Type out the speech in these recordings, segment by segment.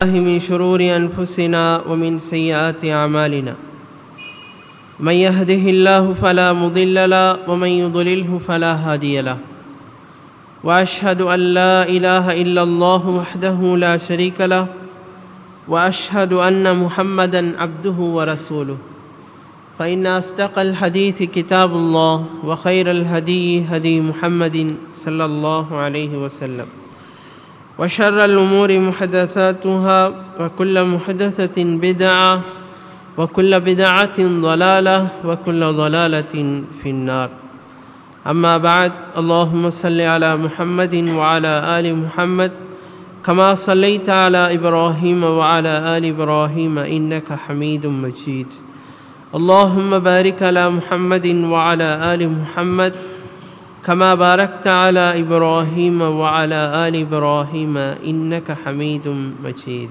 الله من شرور أنفسنا ومن سيئات أعمالنا من يهده الله فلا مضل له ومن يضلله فلا هادي له وأشهد أن لا إله إلا الله وحده لا شريك له وأشهد أن محمدا عبده ورسوله فإن أصدق الحديث كتاب الله وخير الهدي هدي محمد صلى الله عليه وسلم وشر الأمور محدثاتها وكل محدثة بدعة وكل بدعة ضلالة وكل ضلالة في النار أما بعد اللهم صل على محمد وعلى آل محمد كما صليت على إبراهيم وعلى آل إبراهيم إنك حميد مجيد اللهم بارك على محمد وعلى آل محمد كما باركت على إبراهيم وعلى آل إبراهيم إنك حميد مجيد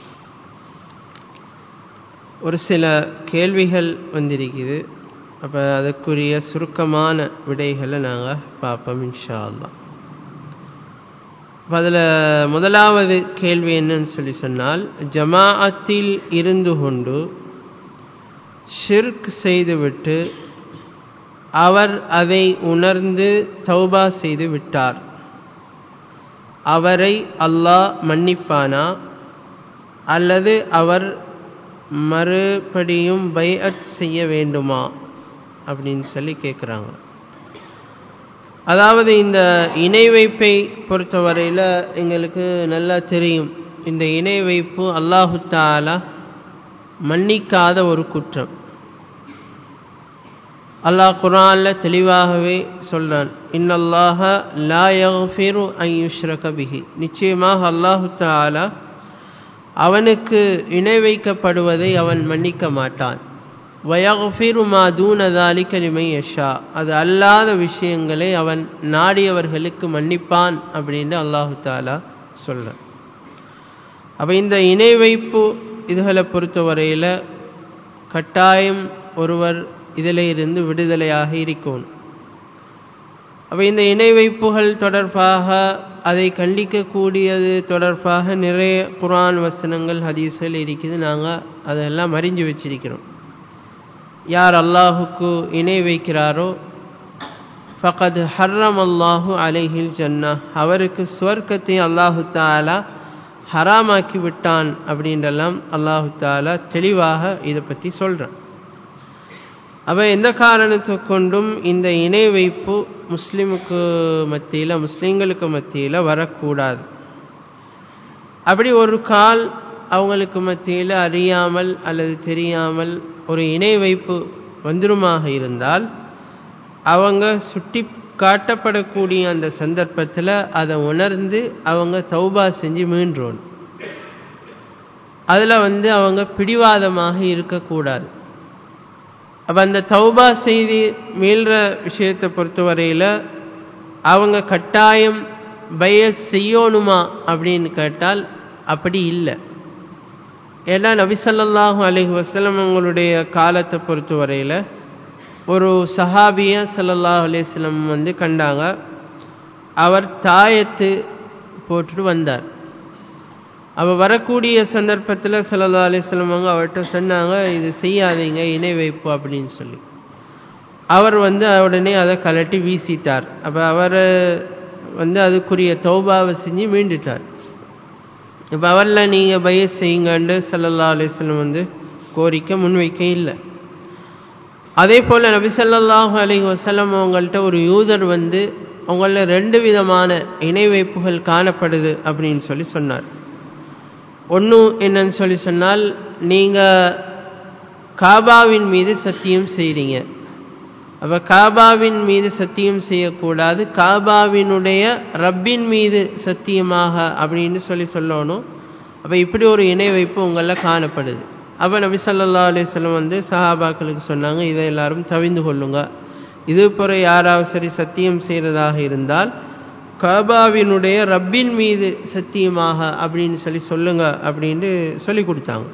ஒரு சில கேள்விகள் வந்திருக்குது அப்போ அதுக்குரிய சுருக்கமான விடைகளை நாங்கள் பார்ப்போம் இன்ஷா அல்லா அதில் முதலாவது கேள்வி என்னன்னு சொல்லி சொன்னால் ஜமாஅத்தில் இருந்து கொண்டு ஷிர்க் செய்துவிட்டு அவர் அதை உணர்ந்து தௌபா செய்து விட்டார் அவரை அல்லாஹ் மன்னிப்பானா அல்லது அவர் மறுபடியும் பைஅத் செய்ய வேண்டுமா அப்படின்னு சொல்லி கேட்குறாங்க அதாவது இந்த இணை வைப்பை பொறுத்தவரையில் எங்களுக்கு நல்லா தெரியும் இந்த இணை வைப்பு அல்லாஹு தாலா மன்னிக்காத ஒரு குற்றம் அல்லாஹ் குரானில் தெளிவாகவே சொல்கிறான் இன்னல்லாஹ லா யஃபிரு ஐயுஷ்ரக பிஹி நிச்சயமாக அல்லாஹு தாலா அவனுக்கு இணை வைக்கப்படுவதை அவன் மன்னிக்க மாட்டான் வயஃபிரு மா தூனதாலி கலிமை யஷா அது அல்லாத விஷயங்களை அவன் நாடியவர்களுக்கு மன்னிப்பான் அப்படின்னு அல்லாஹு தாலா சொல்கிறான் அப்போ இந்த இணை வைப்பு இதுகளை பொறுத்தவரையில் கட்டாயம் ஒருவர் இதில் இருந்து விடுதலையாக இருக்கணும் அப்போ இந்த இணை வைப்புகள் தொடர்பாக அதை கண்டிக்கக்கூடியது தொடர்பாக நிறைய குரான் வசனங்கள் ஹதீஸ்கள் இருக்குது நாங்கள் அதெல்லாம் அறிஞ்சு வச்சிருக்கிறோம் யார் அல்லாஹுக்கு இணை வைக்கிறாரோ ஃபகத் ஹர்ரம் அல்லாஹு அலைஹில் ஜன்னா அவருக்கு ஸ்வர்க்கத்தை அல்லாஹு தாலா ஹராமாக்கி விட்டான் அப்படின்றெல்லாம் அல்லாஹு தாலா தெளிவாக இதை பற்றி சொல்கிறான் அவன் எந்த காரணத்தை கொண்டும் இந்த இணை வைப்பு முஸ்லீமுக்கு மத்தியில் முஸ்லீம்களுக்கு மத்தியில் வரக்கூடாது அப்படி ஒரு கால் அவங்களுக்கு மத்தியில் அறியாமல் அல்லது தெரியாமல் ஒரு இணை வைப்பு வந்துருமாக இருந்தால் அவங்க சுட்டி காட்டப்படக்கூடிய அந்த சந்தர்ப்பத்தில் அதை உணர்ந்து அவங்க தௌபா செஞ்சு மீன்றோம் அதில் வந்து அவங்க பிடிவாதமாக இருக்கக்கூடாது அப்போ அந்த தௌபா செய்தி மீள்ற விஷயத்தை பொறுத்தவரையில் அவங்க கட்டாயம் பய செய்யணுமா அப்படின்னு கேட்டால் அப்படி இல்லை ஏன்னா நபிசல்லாஹு அலஹி வசலம் அவங்களுடைய காலத்தை பொறுத்தவரையில் ஒரு சஹாபிய சல்லல்லாஹ் அலிஸ்லம் வந்து கண்டாங்க அவர் தாயத்து போட்டுட்டு வந்தார் அவள் வரக்கூடிய சந்தர்ப்பத்தில் சல்லா அலிஸ்லம் அவங்க அவர்கிட்ட சொன்னாங்க இது செய்யாதீங்க இணை வைப்பு அப்படின்னு சொல்லி அவர் வந்து உடனே அதை கலட்டி வீசிட்டார் அப்போ அவர் வந்து அதுக்குரிய தௌபாவை செஞ்சு மீண்டுட்டார் இப்போ அவரில் நீங்கள் பய செய்யுங்கண்டு சல்லல்லா அலிஸ்லம் வந்து கோரிக்கை முன்வைக்க இல்லை அதே போல் நபி சல்லாஹூ அலி வசலம் அவங்கள்ட்ட ஒரு யூதர் வந்து அவங்கள ரெண்டு விதமான இணை வைப்புகள் காணப்படுது அப்படின்னு சொல்லி சொன்னார் ஒன்று என்னன்னு சொல்லி சொன்னால் நீங்கள் காபாவின் மீது சத்தியம் செய்கிறீங்க அப்போ காபாவின் மீது சத்தியம் செய்யக்கூடாது காபாவினுடைய ரப்பின் மீது சத்தியமாக அப்படின்னு சொல்லி சொல்லணும் அப்போ இப்படி ஒரு இணை வைப்பு உங்களில் காணப்படுது அப்போ நபி சல்லா அலிஸ்லம் வந்து சஹாபாக்களுக்கு சொன்னாங்க இதை எல்லாரும் தவிந்து கொள்ளுங்க இது போல யாராவது சரி சத்தியம் செய்கிறதாக இருந்தால் காபாவினுடைய ரப்பின் மீது சத்தியமாக அப்படின்னு சொல்லி சொல்லுங்க அப்படின்னு சொல்லி கொடுத்தாங்க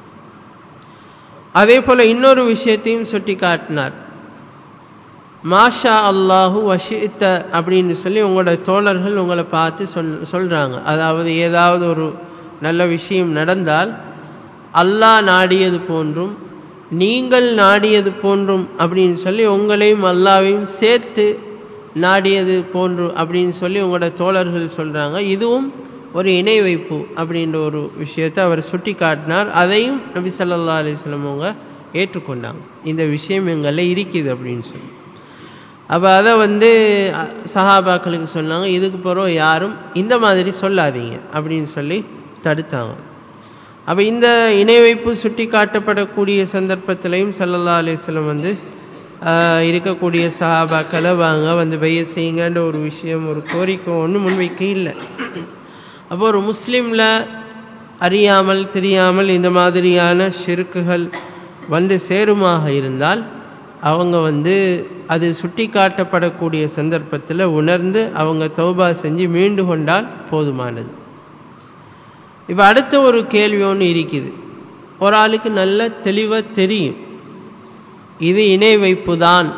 அதே போல் இன்னொரு விஷயத்தையும் சுட்டி காட்டினார் மாஷா அல்லாஹு வஷித்த அப்படின்னு சொல்லி உங்களோட தோழர்கள் உங்களை பார்த்து சொல் சொல்கிறாங்க அதாவது ஏதாவது ஒரு நல்ல விஷயம் நடந்தால் அல்லாஹ் நாடியது போன்றும் நீங்கள் நாடியது போன்றும் அப்படின்னு சொல்லி உங்களையும் அல்லாவையும் சேர்த்து நாடியது போன்று அப்படின்னு சொல்லி உங்களோட தோழர்கள் சொல்கிறாங்க இதுவும் ஒரு இணை வைப்பு அப்படின்ற ஒரு விஷயத்தை அவர் சுட்டி காட்டினார் அதையும் நபி சல்லா அலிஸ்லம் அவங்க ஏற்றுக்கொண்டாங்க இந்த விஷயம் எங்களில் இருக்குது அப்படின்னு சொல்லி அப்போ அதை வந்து சஹாபாக்களுக்கு சொன்னாங்க இதுக்கு பிறகு யாரும் இந்த மாதிரி சொல்லாதீங்க அப்படின்னு சொல்லி தடுத்தாங்க அப்போ இந்த இணை வைப்பு சுட்டி காட்டப்படக்கூடிய சந்தர்ப்பத்திலையும் சல்லல்லா அலிஸ்லம் வந்து இருக்கக்கூடிய சஹாபாக்களை வாங்க வந்து பைய செய்யுங்கன்ற ஒரு விஷயம் ஒரு கோரிக்கை ஒன்று முன்வைக்க இல்லை அப்போ ஒரு முஸ்லீமில் அறியாமல் தெரியாமல் இந்த மாதிரியான ஷிருக்குகள் வந்து சேருமாக இருந்தால் அவங்க வந்து அது சுட்டி காட்டப்படக்கூடிய சந்தர்ப்பத்தில் உணர்ந்து அவங்க தௌபா செஞ்சு மீண்டு கொண்டால் போதுமானது இப்போ அடுத்த ஒரு கேள்வி ஒன்று இருக்குது ஒரு ஆளுக்கு நல்ல தெளிவாக தெரியும் இது இணை வைப்பு தான்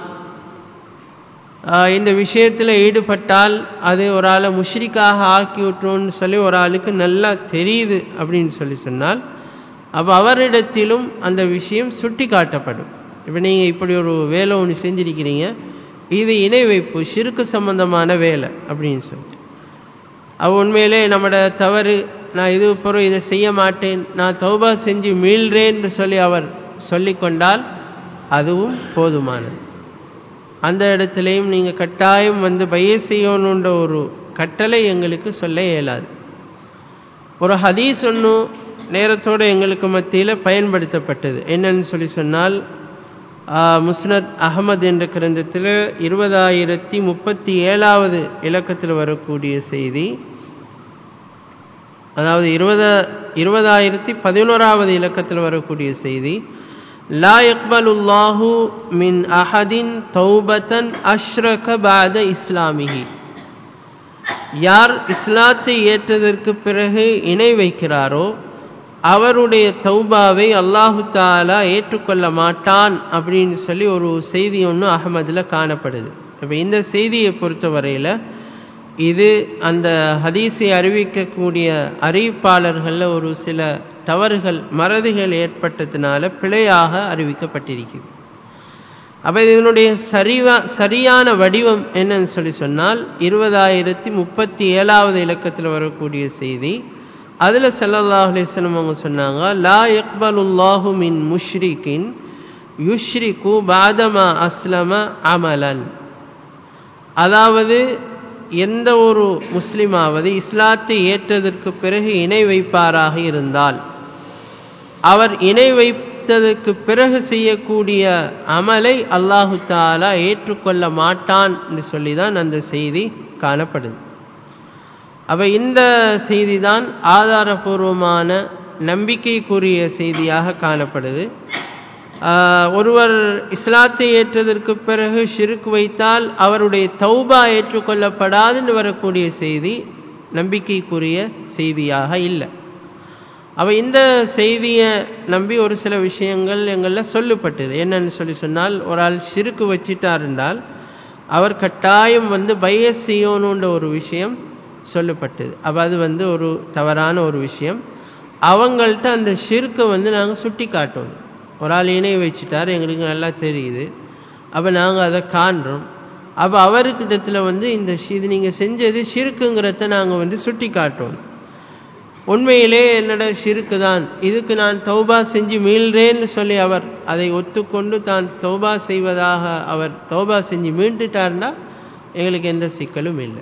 இந்த விஷயத்தில் ஈடுபட்டால் அது ஒரு ஆளை முஷ்ரிக்காக ஆக்கி விட்டுருன்னு சொல்லி ஒரு ஆளுக்கு நல்லா தெரியுது அப்படின்னு சொல்லி சொன்னால் அப்போ அவரிடத்திலும் அந்த விஷயம் சுட்டி காட்டப்படும் இப்போ நீங்கள் இப்படி ஒரு வேலை ஒன்று செஞ்சிருக்கிறீங்க இது இணை வைப்பு சிறுக்கு சம்பந்தமான வேலை அப்படின்னு சொல்லி அவ உண்மையிலே நம்மட தவறு நான் இது பிறகு இதை செய்ய மாட்டேன் நான் தௌபா செஞ்சு மீள்றேன்னு சொல்லி அவர் சொல்லிக்கொண்டால் அதுவும் போதுமானது அந்த இடத்துலையும் நீங்கள் கட்டாயம் வந்து பைய செய்யணுன்ற ஒரு கட்டளை எங்களுக்கு சொல்ல இயலாது ஒரு ஹதீஸ் ஒன்று நேரத்தோடு எங்களுக்கு மத்தியில் பயன்படுத்தப்பட்டது என்னன்னு சொல்லி சொன்னால் முஸ்னத் அகமது என்ற கிரந்தத்தில் இருபதாயிரத்தி முப்பத்தி ஏழாவது இலக்கத்தில் வரக்கூடிய செய்தி அதாவது இருபத இருபதாயிரத்தி பதினோராவது இலக்கத்தில் வரக்கூடிய செய்தி லா யக்பலுல்லாஹு மின் அஹதின் தௌபத்தன் அஷ்ரக பாத இஸ்லாமிகி யார் இஸ்லாத்தை ஏற்றதற்கு பிறகு இணை வைக்கிறாரோ அவருடைய தௌபாவை அல்லாஹு தாலா ஏற்றுக்கொள்ள மாட்டான் அப்படின்னு சொல்லி ஒரு செய்தி ஒன்று அகமதில் காணப்படுது இப்போ இந்த செய்தியை பொறுத்தவரையில் இது அந்த ஹதீஸை அறிவிக்கக்கூடிய அறிவிப்பாளர்களில் ஒரு சில தவறுகள் மறதிகள் ஏற்பட்டதுனால பிழையாக அறிவிக்கப்பட்டிருக்குது அப்போ இதனுடைய சரிவா சரியான வடிவம் என்னன்னு சொல்லி சொன்னால் இருபதாயிரத்தி முப்பத்தி ஏழாவது இலக்கத்தில் வரக்கூடிய செய்தி அதில் சல்லல்லாஹ் அலிஸ்லம் அவங்க சொன்னாங்க லா யக்பலுல்லாஹு மின் முஷ்ரிகின் யுஷ்ரிகு பாதமா அஸ்லம அமலன் அதாவது எந்த ஒரு முஸ்லிமாவது இஸ்லாத்தை ஏற்றதற்கு பிறகு இணை வைப்பாராக இருந்தால் அவர் இணை வைத்ததற்கு பிறகு செய்யக்கூடிய அமலை அல்லாஹு தாலா ஏற்றுக்கொள்ள மாட்டான் என்று சொல்லி தான் அந்த செய்தி காணப்படுது அப்ப இந்த செய்தி தான் ஆதாரபூர்வமான நம்பிக்கைக்குரிய செய்தியாக காணப்படுது ஒருவர் இஸ்லாத்தை ஏற்றதற்கு பிறகு ஷிருக்கு வைத்தால் அவருடைய தௌபா ஏற்றுக்கொள்ளப்படாதுன்னு வரக்கூடிய செய்தி நம்பிக்கைக்குரிய செய்தியாக இல்லை அவ இந்த செய்தியை நம்பி ஒரு சில விஷயங்கள் எங்களில் சொல்லப்பட்டது என்னன்னு சொல்லி சொன்னால் ஒரு ஆள் சிறுக்கு வச்சிட்டார் என்றால் அவர் கட்டாயம் வந்து பைய செய்யணுன்ற ஒரு விஷயம் சொல்லப்பட்டது அப்போ அது வந்து ஒரு தவறான ஒரு விஷயம் அவங்கள்ட்ட அந்த ஷிர்க்கை வந்து நாங்கள் சுட்டி காட்டணும் ஒரு ஆள் இணை வச்சுட்டார் எங்களுக்கு நல்லா தெரியுது அப்போ நாங்கள் அதை காண்றோம் அப்போ அவருக்கிட்டத்தில் வந்து இந்த இது நீங்கள் செஞ்சது ஷிருக்குங்கிறத நாங்கள் வந்து சுட்டி காட்டணும் உண்மையிலே என்னோட ஷிருக்கு தான் இதுக்கு நான் தௌபா செஞ்சு மீள்றேன்னு சொல்லி அவர் அதை ஒத்துக்கொண்டு தான் தௌபா செய்வதாக அவர் தௌபா செஞ்சு மீண்டுட்டார்னா எங்களுக்கு எந்த சிக்கலும் இல்லை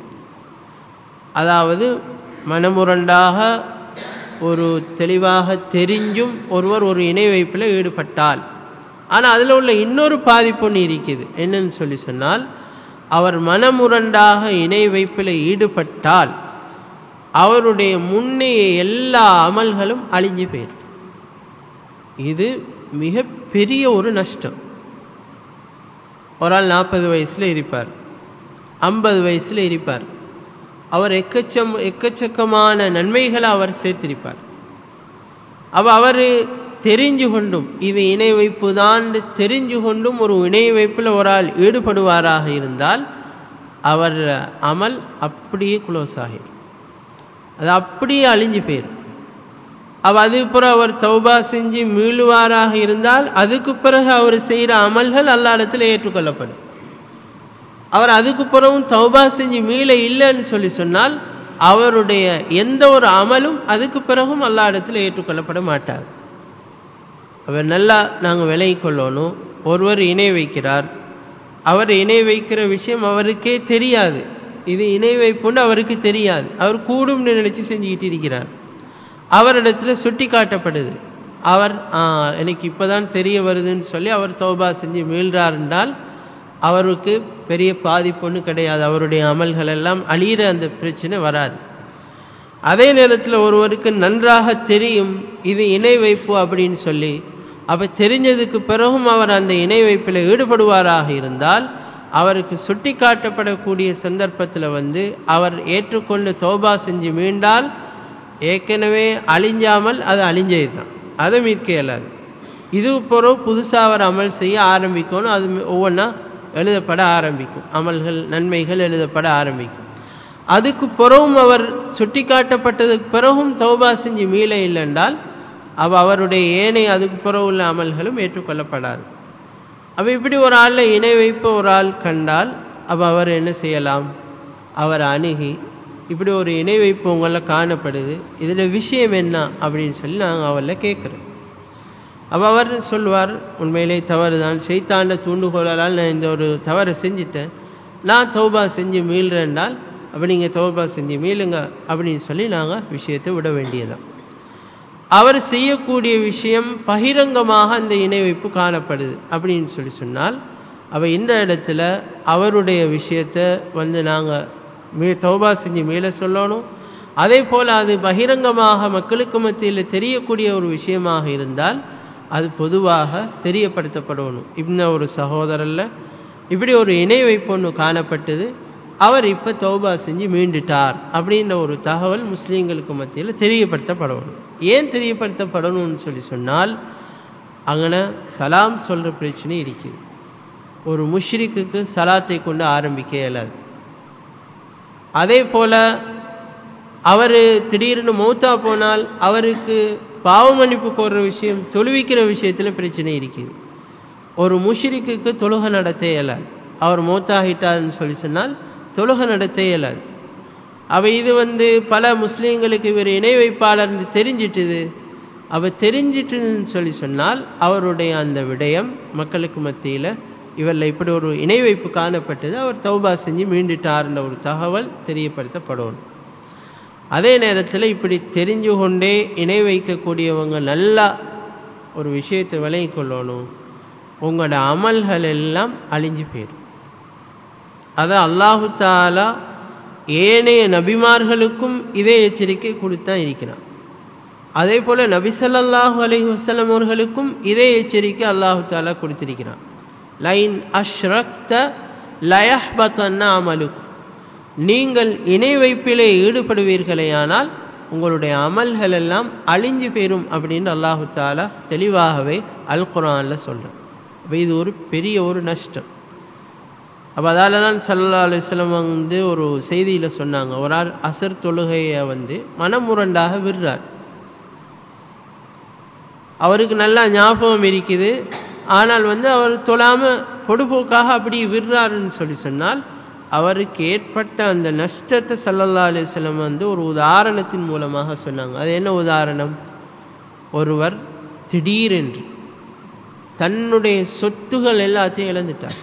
அதாவது மனமுரண்டாக ஒரு தெளிவாக தெரிஞ்சும் ஒருவர் ஒரு இணை வைப்பில் ஈடுபட்டால் ஆனால் அதில் உள்ள இன்னொரு பாதிப்பு ஒன்று இருக்குது என்னன்னு சொல்லி சொன்னால் அவர் மனமுரண்டாக இணை வைப்பில் ஈடுபட்டால் அவருடைய முன்னைய எல்லா அமல்களும் அழிஞ்சு போயிடும் இது மிக பெரிய ஒரு நஷ்டம் ஒரு ஆள் நாற்பது வயசில் இருப்பார் ஐம்பது வயசில் இருப்பார் அவர் எக்கச்சம் எக்கச்சக்கமான நன்மைகளை அவர் சேர்த்திருப்பார் அவ அவர் தெரிஞ்சு கொண்டும் இது இணை வைப்பு தான் தெரிஞ்சு கொண்டும் ஒரு இணை வைப்பில் ஒரு ஆள் ஈடுபடுவாராக இருந்தால் அவர் அமல் அப்படியே குளோஸ் ஆகிடும் அது அப்படியே அழிஞ்சு போயிடும் அவ அது பிறகு அவர் தௌபா செஞ்சு மீளுவாராக இருந்தால் அதுக்கு பிறகு அவர் செய்கிற அமல்கள் அல்லா இடத்துல ஏற்றுக்கொள்ளப்படும் அவர் அதுக்கு பிறகும் தௌபா செஞ்சு மீள இல்லைன்னு சொல்லி சொன்னால் அவருடைய எந்த ஒரு அமலும் அதுக்கு பிறகும் அல்லா இடத்துல ஏற்றுக்கொள்ளப்பட மாட்டார் அவர் நல்லா நாங்கள் விலகி கொள்ளணும் ஒருவர் இணை வைக்கிறார் அவர் இணை வைக்கிற விஷயம் அவருக்கே தெரியாது இது இணை வைப்புன்னு அவருக்கு தெரியாது அவர் கூடும்னு நினைச்சு செஞ்சுக்கிட்டு இருக்கிறார் அவரிடத்துல சுட்டி காட்டப்படுது அவர் எனக்கு இப்பதான் தெரிய வருதுன்னு சொல்லி அவர் தௌபா செஞ்சு மீள்றார் என்றால் அவருக்கு பெரிய பாதிப்பு ஒன்றும் கிடையாது அவருடைய அமல்கள் எல்லாம் அழியிற அந்த பிரச்சனை வராது அதே நேரத்தில் ஒருவருக்கு நன்றாக தெரியும் இது இணை வைப்பு அப்படின்னு சொல்லி அப்ப தெரிஞ்சதுக்கு பிறகும் அவர் அந்த இணை வைப்பில் ஈடுபடுவாராக இருந்தால் அவருக்கு சுட்டி காட்டப்படக்கூடிய சந்தர்ப்பத்தில் வந்து அவர் ஏற்றுக்கொண்டு தோபா செஞ்சு மீண்டால் ஏற்கனவே அழிஞ்சாமல் அது அழிஞ்சது தான் அதை மீட்க இயலாது இது பிறகு புதுசாக அவர் அமல் செய்ய ஆரம்பிக்கணும் அது ஒவ்வொன்றா எழுதப்பட ஆரம்பிக்கும் அமல்கள் நன்மைகள் எழுதப்பட ஆரம்பிக்கும் அதுக்கு பிறகும் அவர் சுட்டி காட்டப்பட்டதுக்கு பிறகும் தௌபா செஞ்சு மீள இல்லைன்றால் அவ அவருடைய ஏனைய அதுக்கு பிறகு உள்ள அமல்களும் ஏற்றுக்கொள்ளப்படாது அப்போ இப்படி ஒரு ஆளில் இணை வைப்பு ஒரு ஆள் கண்டால் அப்போ அவர் என்ன செய்யலாம் அவர் அணுகி இப்படி ஒரு இணை வைப்பு உங்களில் காணப்படுது இதில் விஷயம் என்ன அப்படின்னு சொல்லி நாங்கள் அவரில் கேட்குறோம் அப்போ அவர் சொல்வார் உண்மையிலே தவறு தான் செய்தாண்ட தூண்டுகோளால் நான் இந்த ஒரு தவறை செஞ்சிட்டேன் நான் தௌபா செஞ்சு மீள்றேன்னால் அப்போ நீங்கள் தௌபா செஞ்சு மீளுங்க அப்படின்னு சொல்லி நாங்கள் விஷயத்தை விட வேண்டியதான் அவர் செய்யக்கூடிய விஷயம் பகிரங்கமாக அந்த இணை வைப்பு காணப்படுது அப்படின்னு சொல்லி சொன்னால் அவ இந்த இடத்துல அவருடைய விஷயத்த வந்து நாங்கள் மீ தௌபா செஞ்சு மேலே சொல்லணும் அதே போல் அது பகிரங்கமாக மக்களுக்கு மத்தியில் தெரியக்கூடிய ஒரு விஷயமாக இருந்தால் அது பொதுவாக தெரியப்படுத்தப்படணும் இன்ன ஒரு சகோதரரில் இப்படி ஒரு இணை வைப்பு ஒன்று காணப்பட்டது அவர் இப்போ தௌபா செஞ்சு மீண்டுட்டார் அப்படின்ற ஒரு தகவல் முஸ்லீம்களுக்கு மத்தியில் தெரியப்படுத்தப்படணும் ஏன் தெரியப்படுத்தப்படணும்னு சொல்லி சொன்னால் அங்கே சலாம் சொல்கிற பிரச்சனை இருக்குது ஒரு முஷ்ரிக்குக்கு சலாத்தை கொண்டு ஆரம்பிக்க இயலாது அதே போல் அவர் திடீர்னு மௌத்தா போனால் அவருக்கு பாவ மன்னிப்பு கோர்ற விஷயம் தொழுவிக்கிற விஷயத்தில் பிரச்சனை இருக்குது ஒரு முஷ்ரிக்குக்கு தொழுகை நடத்த இயலாது அவர் மௌத்தாகிட்டார்னு சொல்லி சொன்னால் தொழுகை நடத்த இயலாது அவ இது வந்து பல முஸ்லீம்களுக்கு இவர் இணை வைப்பாளர் தெரிஞ்சிட்டுது அவ தெரிஞ்சிட்டுன்னு சொல்லி சொன்னால் அவருடைய அந்த விடயம் மக்களுக்கு மத்தியில் இவரில் இப்படி ஒரு இணை வைப்பு காணப்பட்டது அவர் தௌபா செஞ்சு மீண்டுட்டார்ன்ற ஒரு தகவல் தெரியப்படுத்தப்படணும் அதே நேரத்தில் இப்படி தெரிஞ்சு கொண்டே இணை வைக்கக்கூடியவங்க நல்லா ஒரு விஷயத்தை விலகி கொள்ளணும் உங்களோட அமல்கள் எல்லாம் அழிஞ்சு போயிடும் அதை அல்லாஹு தாலா ஏனைய நபிமார்களுக்கும் இதே எச்சரிக்கை கொடுத்தான் இருக்கிறான் அதே போல நபி சல்லாஹூ அலஹி வசலம் அவர்களுக்கும் இதே எச்சரிக்கை அல்லாஹு தாலா கொடுத்திருக்கிறான் லைன் அஷ்ரக்த லயஹ்பத்தன்ன அமலுக் நீங்கள் இணை வைப்பிலே ஈடுபடுவீர்களேயானால் உங்களுடைய அமல்கள் எல்லாம் அழிஞ்சு போயிரும் அப்படின்னு அல்லாஹு தாலா தெளிவாகவே அல் குரானில் சொல்கிறேன் அப்போ இது ஒரு பெரிய ஒரு நஷ்டம் அப்போ அதால தான் சல்லா அலுவலம் வந்து ஒரு செய்தியில் சொன்னாங்க ஒரு ஆள் அசர் தொழுகையை வந்து மனமுரண்டாக விடுறார் அவருக்கு நல்லா ஞாபகம் இருக்குது ஆனால் வந்து அவர் தொழாமல் பொடுபோக்காக அப்படி விடுறாருன்னு சொல்லி சொன்னால் அவருக்கு ஏற்பட்ட அந்த நஷ்டத்தை சல்லல்லா அலிஸ்லம் வந்து ஒரு உதாரணத்தின் மூலமாக சொன்னாங்க அது என்ன உதாரணம் ஒருவர் திடீரென்று தன்னுடைய சொத்துகள் எல்லாத்தையும் இழந்துட்டார்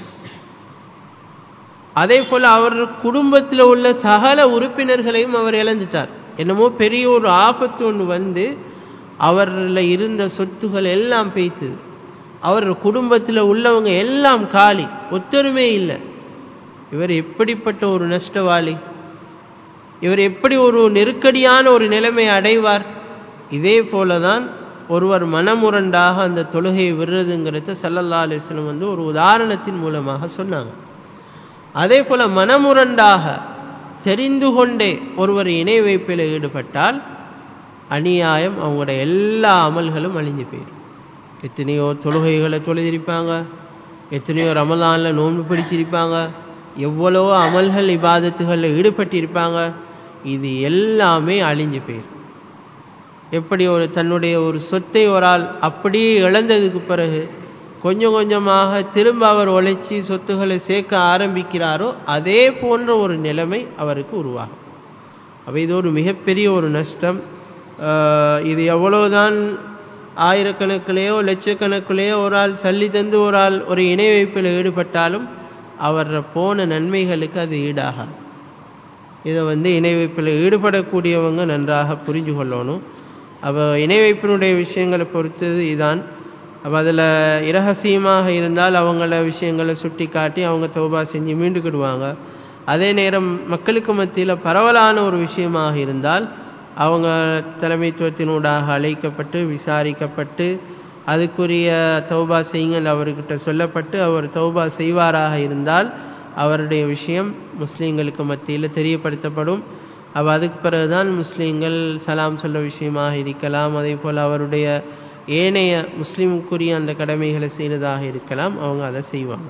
அதே போல அவர் குடும்பத்தில் உள்ள சகல உறுப்பினர்களையும் அவர் இழந்துட்டார் என்னமோ பெரிய ஒரு ஆபத்து ஒன்று வந்து அவரில் இருந்த சொத்துகள் எல்லாம் பெய்த்தது அவர் குடும்பத்தில் உள்ளவங்க எல்லாம் காலி ஒத்தருமே இல்லை இவர் எப்படிப்பட்ட ஒரு நஷ்டவாளி இவர் எப்படி ஒரு நெருக்கடியான ஒரு நிலைமை அடைவார் இதே போலதான் ஒருவர் மனமுரண்டாக அந்த தொழுகையை விடுறதுங்கிறத சல்லல்லா அலிஸ்லம் வந்து ஒரு உதாரணத்தின் மூலமாக சொன்னாங்க அதே போல மனமுரண்டாக தெரிந்து கொண்டே ஒருவர் இணை வைப்பில் ஈடுபட்டால் அநியாயம் அவங்களோட எல்லா அமல்களும் அழிஞ்சு போயிடும் எத்தனையோ தொழுகைகளை தொழுதிருப்பாங்க எத்தனையோ ரமலானில் நோன்பு பிடிச்சிருப்பாங்க எவ்வளவோ அமல்கள் இபாதத்துகளில் ஈடுபட்டிருப்பாங்க இது எல்லாமே அழிஞ்சு போயிடும் எப்படி ஒரு தன்னுடைய ஒரு சொத்தை ஒரு ஆள் அப்படியே இழந்ததுக்கு பிறகு கொஞ்சம் கொஞ்சமாக திரும்ப அவர் உழைச்சி சொத்துக்களை சேர்க்க ஆரம்பிக்கிறாரோ அதே போன்ற ஒரு நிலைமை அவருக்கு உருவாகும் அப்போ இது ஒரு மிகப்பெரிய ஒரு நஷ்டம் இது எவ்வளவுதான் ஆயிரக்கணக்கிலேயோ லட்சக்கணக்கிலேயோ ஒரு ஆள் சல்லி தந்து ஒரு ஆள் ஒரு இணை வைப்பில் ஈடுபட்டாலும் அவர் போன நன்மைகளுக்கு அது ஈடாகாது இதை வந்து இணை வைப்பில் ஈடுபடக்கூடியவங்க நன்றாக புரிஞ்சு கொள்ளணும் அப்போ இணை வைப்பினுடைய விஷயங்களை பொறுத்தது இதான் அப்போ அதில் இரகசியமாக இருந்தால் அவங்கள விஷயங்களை சுட்டி காட்டி அவங்க தௌபா செஞ்சு மீண்டுக்கிடுவாங்க அதே நேரம் மக்களுக்கு மத்தியில் பரவலான ஒரு விஷயமாக இருந்தால் அவங்க தலைமைத்துவத்தினூடாக அழைக்கப்பட்டு விசாரிக்கப்பட்டு அதுக்குரிய தௌபா செய்யுங்கள் அவர்கிட்ட சொல்லப்பட்டு அவர் தௌபா செய்வாராக இருந்தால் அவருடைய விஷயம் முஸ்லீம்களுக்கு மத்தியில் தெரியப்படுத்தப்படும் அப்போ அதுக்கு பிறகுதான் முஸ்லீம்கள் சலாம் சொல்ல விஷயமாக இருக்கலாம் அதே போல் அவருடைய ஏனைய முஸ்லீமுக்குரிய அந்த கடமைகளை செய்கிறதாக இருக்கலாம் அவங்க அதை செய்வாங்க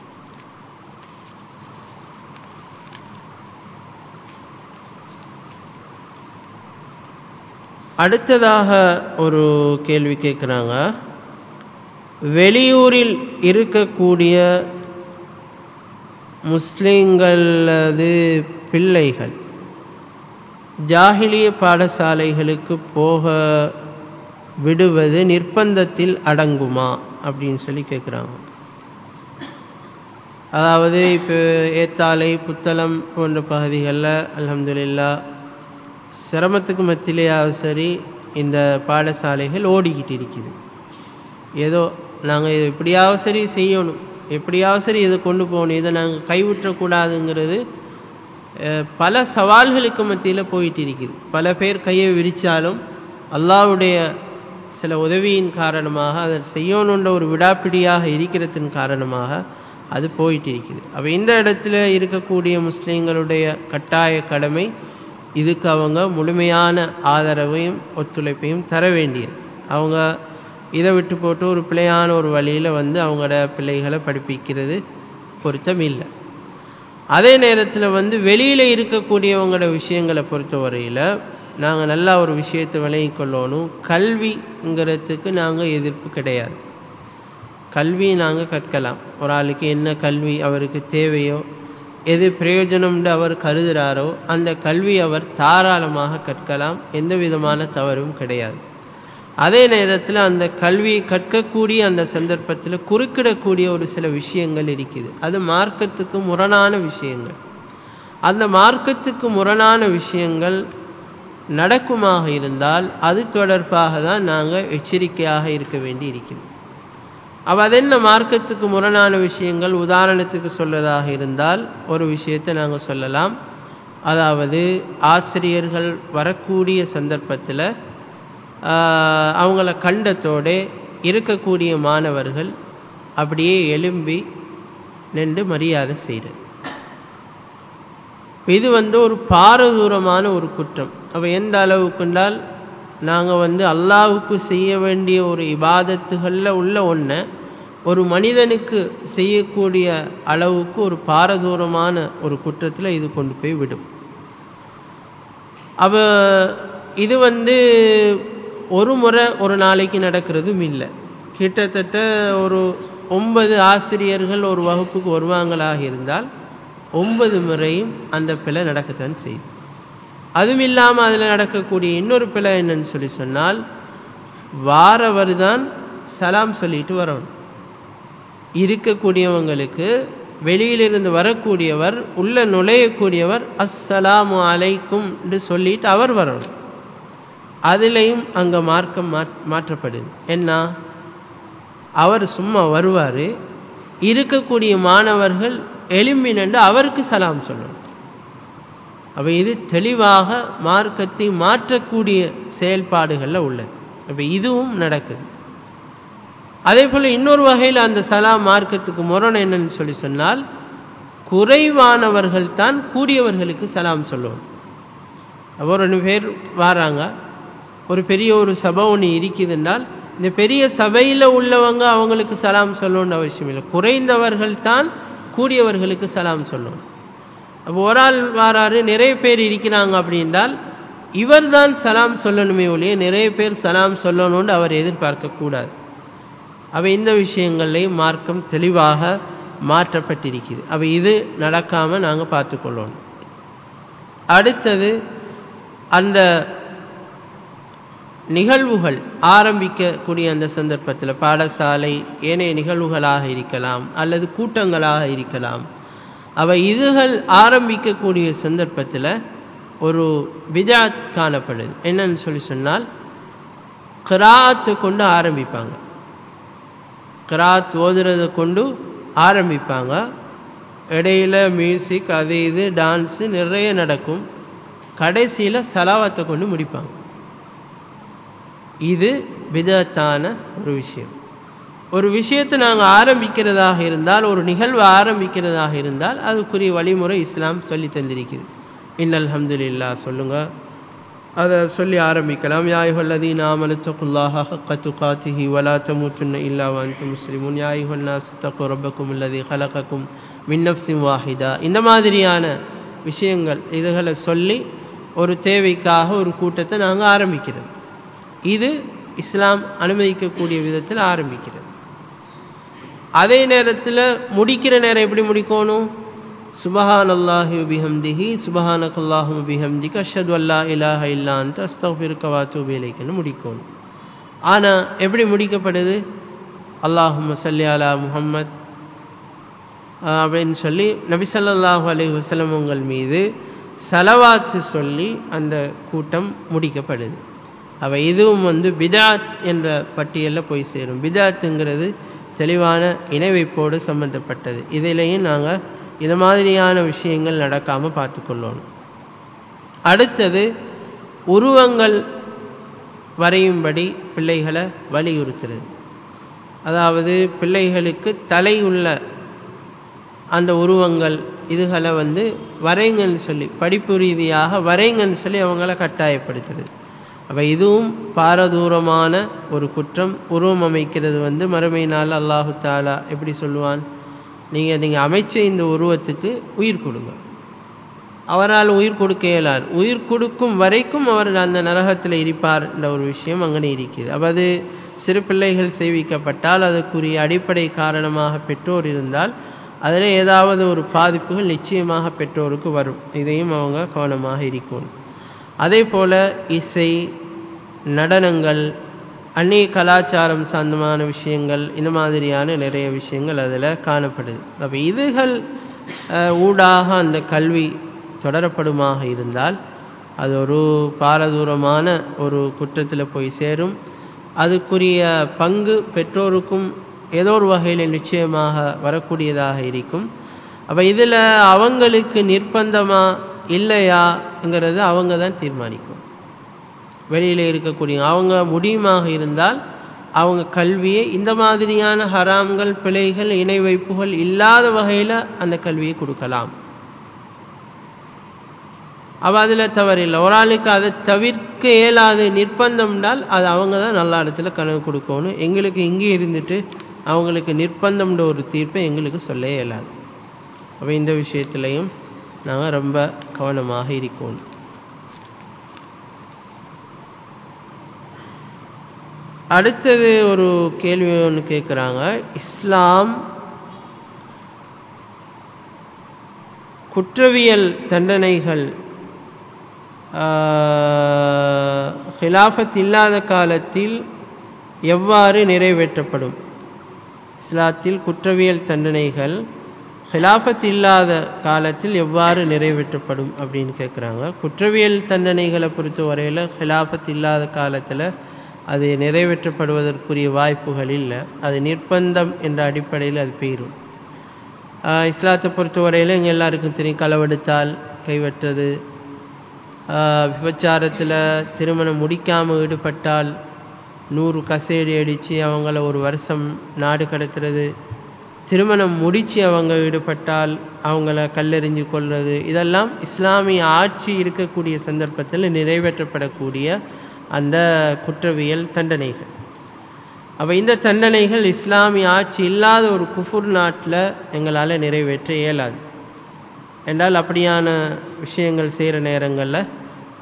அடுத்ததாக ஒரு கேள்வி கேட்குறாங்க வெளியூரில் இருக்கக்கூடிய முஸ்லிம்களது பிள்ளைகள் ஜாகிலிய பாடசாலைகளுக்கு போக விடுவது நிர்பந்தத்தில் அடங்குமா அப்படின்னு சொல்லி கேட்குறாங்க அதாவது இப்போ ஏத்தாலை புத்தளம் போன்ற பகுதிகளில் அலமதுல்லா சிரமத்துக்கு மத்தியிலேயாவது சரி இந்த பாடசாலைகள் ஓடிக்கிட்டு இருக்குது ஏதோ நாங்கள் இது எப்படியாவது சரி செய்யணும் எப்படியாவது சரி இதை கொண்டு போகணும் இதை நாங்கள் கைவிட்டக்கூடாதுங்கிறது பல சவால்களுக்கு மத்தியில் போயிட்டு இருக்குது பல பேர் கையை விரித்தாலும் அல்லாவுடைய சில உதவியின் காரணமாக அதை செய்யணுன்ற ஒரு விடாப்பிடியாக இருக்கிறதின் காரணமாக அது போயிட்டு இருக்குது அப்போ இந்த இடத்துல இருக்கக்கூடிய முஸ்லீம்களுடைய கட்டாய கடமை இதுக்கு அவங்க முழுமையான ஆதரவையும் ஒத்துழைப்பையும் தர வேண்டியது அவங்க இதை விட்டு போட்டு ஒரு பிழையான ஒரு வழியில் வந்து அவங்களோட பிள்ளைகளை படிப்பிக்கிறது பொருத்தம் இல்லை அதே நேரத்தில் வந்து வெளியில் இருக்கக்கூடியவங்களோட விஷயங்களை பொறுத்தவரையில் நாங்கள் நல்லா ஒரு விஷயத்தை விளங்கி கொள்ளணும் கல்விங்கிறதுக்கு நாங்கள் எதிர்ப்பு கிடையாது கல்வி நாங்கள் கற்கலாம் ஒரு ஆளுக்கு என்ன கல்வி அவருக்கு தேவையோ எது பிரயோஜனம்னு அவர் கருதுகிறாரோ அந்த கல்வி அவர் தாராளமாக கற்கலாம் எந்த விதமான தவறும் கிடையாது அதே நேரத்தில் அந்த கல்வியை கற்கக்கூடிய அந்த சந்தர்ப்பத்தில் குறுக்கிடக்கூடிய ஒரு சில விஷயங்கள் இருக்குது அது மார்க்கத்துக்கு முரணான விஷயங்கள் அந்த மார்க்கத்துக்கு முரணான விஷயங்கள் நடக்குமாக இருந்தால் அது தொடர்பாக தான் நாங்கள் எச்சரிக்கையாக இருக்க வேண்டி இருக்கிறது அப்போ அது என்ன மார்க்கத்துக்கு முரணான விஷயங்கள் உதாரணத்துக்கு சொல்லதாக இருந்தால் ஒரு விஷயத்தை நாங்கள் சொல்லலாம் அதாவது ஆசிரியர்கள் வரக்கூடிய சந்தர்ப்பத்தில் அவங்கள கண்டத்தோட இருக்கக்கூடிய மாணவர்கள் அப்படியே எழும்பி நின்று மரியாதை செய்கிறது இது வந்து ஒரு பாரதூரமான ஒரு குற்றம் அப்போ எந்த அளவுக்குண்டால் நாங்கள் வந்து அல்லாவுக்கு செய்ய வேண்டிய ஒரு இபாதத்துகளில் உள்ள ஒன்றை ஒரு மனிதனுக்கு செய்யக்கூடிய அளவுக்கு ஒரு பாரதூரமான ஒரு குற்றத்தில் இது கொண்டு போய் விடும் அவ இது வந்து ஒரு முறை ஒரு நாளைக்கு நடக்கிறதும் இல்லை கிட்டத்தட்ட ஒரு ஒன்பது ஆசிரியர்கள் ஒரு வகுப்புக்கு வருவாங்களாக இருந்தால் ஒன்பது முறையும் அந்த பிழை நடக்கத்தான் செய்யும் அதுவும் இல்லாமல் அதில் நடக்கக்கூடிய இன்னொரு பிழை என்னன்னு சொல்லி சொன்னால் வாரவர் தான் சலாம் சொல்லிட்டு வரணும் இருக்கக்கூடியவங்களுக்கு வெளியிலிருந்து வரக்கூடியவர் உள்ள நுழையக்கூடியவர் அஸ்ஸலாமு அலைக்கும் என்று சொல்லிட்டு அவர் வரணும் அதுலேயும் அங்கே மார்க்கம் மாற்றப்படுது என்ன அவர் சும்மா வருவார் இருக்கக்கூடிய மாணவர்கள் எலும்பி நின்று அவருக்கு சலாம் சொல்லணும் அப்போ இது தெளிவாக மார்க்கத்தை மாற்றக்கூடிய செயல்பாடுகளில் உள்ளது அப்போ இதுவும் நடக்குது அதே போல் இன்னொரு வகையில் அந்த சலாம் மார்க்கத்துக்கு முரண் என்னன்னு சொல்லி சொன்னால் குறைவானவர்கள் தான் கூடியவர்களுக்கு சலாம் சொல்லணும் ஒரு ரெண்டு பேர் வராங்க ஒரு பெரிய ஒரு சபை ஒன்று இருக்குதுன்றால் இந்த பெரிய சபையில் உள்ளவங்க அவங்களுக்கு சலாம் சொல்லணும்னு அவசியம் இல்லை குறைந்தவர்கள் தான் கூடியவர்களுக்கு சலாம் சொல்லணும் அப்போ ஒரு ஆள் வாராரு நிறைய பேர் இருக்கிறாங்க அப்படின்றால் இவர்தான் சலாம் சொல்லணுமே ஒழிய நிறைய பேர் சலாம் சொல்லணும்னு அவர் எதிர்பார்க்க கூடாது அவை இந்த விஷயங்கள்லையும் மார்க்கம் தெளிவாக மாற்றப்பட்டிருக்குது அவை இது நடக்காம நாங்கள் பார்த்துக்கொள்ளணும் அடுத்தது அந்த நிகழ்வுகள் ஆரம்பிக்கக்கூடிய அந்த சந்தர்ப்பத்தில் பாடசாலை ஏனைய நிகழ்வுகளாக இருக்கலாம் அல்லது கூட்டங்களாக இருக்கலாம் அவை இதுகள் ஆரம்பிக்கக்கூடிய சந்தர்ப்பத்தில் ஒரு விஜாத் காணப்படுது என்னன்னு சொல்லி சொன்னால் கிராத்து கொண்டு ஆரம்பிப்பாங்க கிராத் ஓதுறதை கொண்டு ஆரம்பிப்பாங்க இடையில மியூசிக் அது இது டான்ஸு நிறைய நடக்கும் கடைசியில் சலாவத்தை கொண்டு முடிப்பாங்க இது விதத்தான ஒரு விஷயம் ஒரு விஷயத்தை நாங்கள் ஆரம்பிக்கிறதாக இருந்தால் ஒரு நிகழ்வு ஆரம்பிக்கிறதாக இருந்தால் அதுக்குரிய வழிமுறை இஸ்லாம் சொல்லி தந்திருக்கிறது இன்னல் ஹம்துலில்லா சொல்லுங்க அதை சொல்லி ஆரம்பிக்கலாம் யாயுஹல்லதீன் ஆமலத்துக்குல்லாஹ ஹக்க துகாத்திஹி வலா தமூத்துன்ன இல்லா வந்து முஸ்லிமுன் யாயுஹல்லா சுத்தக்கு ரப்பக்கும் இல்லதி ஹலகக்கும் மின்னப்சிம் வாஹிதா இந்த மாதிரியான விஷயங்கள் இதுகளை சொல்லி ஒரு தேவைக்காக ஒரு கூட்டத்தை நாங்கள் ஆரம்பிக்கிறோம் இது இஸ்லாம் அனுமதிக்கக்கூடிய விதத்தில் ஆரம்பிக்கிறது அதே நேரத்தில் முடிக்கிற நேரம் எப்படி முடிக்கணும் சுபஹான் அல்லாஹி பிஹம்திஹி சுபஹானக் அல்லாஹு பிஹம்திக்கு அஷது அல்லா இலாஹ இல்லான்ட்டு அஸ்தஃபிருக்க வாத்து இலைக்குன்னு முடிக்கணும் ஆனால் எப்படி முடிக்கப்படுது அல்லாஹும் சல்லி அலா முஹம்மத் அப்படின்னு சொல்லி நபி சல்லாஹூ அலி வசலம் உங்கள் மீது சலவாத்து சொல்லி அந்த கூட்டம் முடிக்கப்படுது அவை இதுவும் வந்து பிதாத் என்ற பட்டியலில் போய் சேரும் பிதாத்துங்கிறது தெளிவான இணைவைப்போடு சம்பந்தப்பட்டது இதிலையும் நாங்கள் இது மாதிரியான விஷயங்கள் நடக்காமல் பார்த்துக்கொள்ளணும் அடுத்தது உருவங்கள் வரையும்படி பிள்ளைகளை வலியுறுத்துறது அதாவது பிள்ளைகளுக்கு தலை உள்ள அந்த உருவங்கள் இதுகளை வந்து வரைங்கன்னு சொல்லி படிப்பு ரீதியாக வரைங்கன்னு சொல்லி அவங்கள கட்டாயப்படுத்துறது அப்போ இதுவும் பாரதூரமான ஒரு குற்றம் உருவம் அமைக்கிறது வந்து மறுமை நாள் அல்லாஹு தாலா எப்படி சொல்லுவான் நீங்கள் நீங்கள் அமைச்ச இந்த உருவத்துக்கு உயிர் கொடுங்க அவரால் உயிர் கொடுக்க இயலார் உயிர் கொடுக்கும் வரைக்கும் அவர் அந்த நரகத்தில் இருப்பார் என்ற ஒரு விஷயம் அங்கே இருக்குது அப்போ அது சிறு பிள்ளைகள் செய்விக்கப்பட்டால் அதுக்குரிய அடிப்படை காரணமாக பெற்றோர் இருந்தால் அதில் ஏதாவது ஒரு பாதிப்புகள் நிச்சயமாக பெற்றோருக்கு வரும் இதையும் அவங்க கவனமாக இருக்கணும் அதே போல் இசை நடனங்கள் அந்நிய கலாச்சாரம் சார்ந்தமான விஷயங்கள் இந்த மாதிரியான நிறைய விஷயங்கள் அதில் காணப்படுது அப்போ இதுகள் ஊடாக அந்த கல்வி தொடரப்படுமாக இருந்தால் அது ஒரு பாரதூரமான ஒரு குற்றத்தில் போய் சேரும் அதுக்குரிய பங்கு பெற்றோருக்கும் ஏதோ ஒரு வகையில் நிச்சயமாக வரக்கூடியதாக இருக்கும் அப்போ இதில் அவங்களுக்கு நிர்பந்தமா இல்லையாங்கிறது அவங்க தான் தீர்மானிக்கும் வெளியில் இருக்கக்கூடிய அவங்க முடியுமாக இருந்தால் அவங்க கல்வியை இந்த மாதிரியான ஹராம்கள் பிழைகள் இணை வைப்புகள் இல்லாத வகையில் அந்த கல்வியை கொடுக்கலாம் அவ அதில் தவறில்லை ஒரு ஆளுக்கு அதை தவிர்க்க இயலாது நிர்பந்தம்னால் அது அவங்க தான் நல்ல இடத்துல கனவு கொடுக்கணும் எங்களுக்கு இங்கே இருந்துட்டு அவங்களுக்கு நிர்பந்தம்ன்ற ஒரு தீர்ப்பை எங்களுக்கு சொல்ல இயலாது அப்போ இந்த விஷயத்துலையும் நாங்கள் ரொம்ப கவனமாக இருக்கணும் அடுத்தது ஒரு கேள்வி ஒன்று கேட்குறாங்க இஸ்லாம் குற்றவியல் தண்டனைகள் ஹிலாஃபத் இல்லாத காலத்தில் எவ்வாறு நிறைவேற்றப்படும் இஸ்லாத்தில் குற்றவியல் தண்டனைகள் ஹிலாஃபத் இல்லாத காலத்தில் எவ்வாறு நிறைவேற்றப்படும் அப்படின்னு கேட்குறாங்க குற்றவியல் தண்டனைகளை பொறுத்த வரையில் ஹிலாஃபத் இல்லாத காலத்தில் அது நிறைவேற்றப்படுவதற்குரிய வாய்ப்புகள் இல்லை அது நிர்பந்தம் என்ற அடிப்படையில் அது பெயரும் இஸ்லாத்தை பொறுத்த வரையில் எங்கள் எல்லாருக்கும் தெரியும் களவெடுத்தால் கைவற்றது விபச்சாரத்தில் திருமணம் முடிக்காமல் ஈடுபட்டால் நூறு கசேடி அடித்து அவங்கள ஒரு வருஷம் நாடு கடத்துறது திருமணம் முடித்து அவங்க ஈடுபட்டால் அவங்கள கல்லெறிஞ்சு கொள்வது இதெல்லாம் இஸ்லாமிய ஆட்சி இருக்கக்கூடிய சந்தர்ப்பத்தில் நிறைவேற்றப்படக்கூடிய அந்த குற்றவியல் தண்டனைகள் அப்போ இந்த தண்டனைகள் இஸ்லாமிய ஆட்சி இல்லாத ஒரு குஃபுர் நாட்டில் எங்களால் நிறைவேற்ற இயலாது என்றால் அப்படியான விஷயங்கள் செய்கிற நேரங்களில்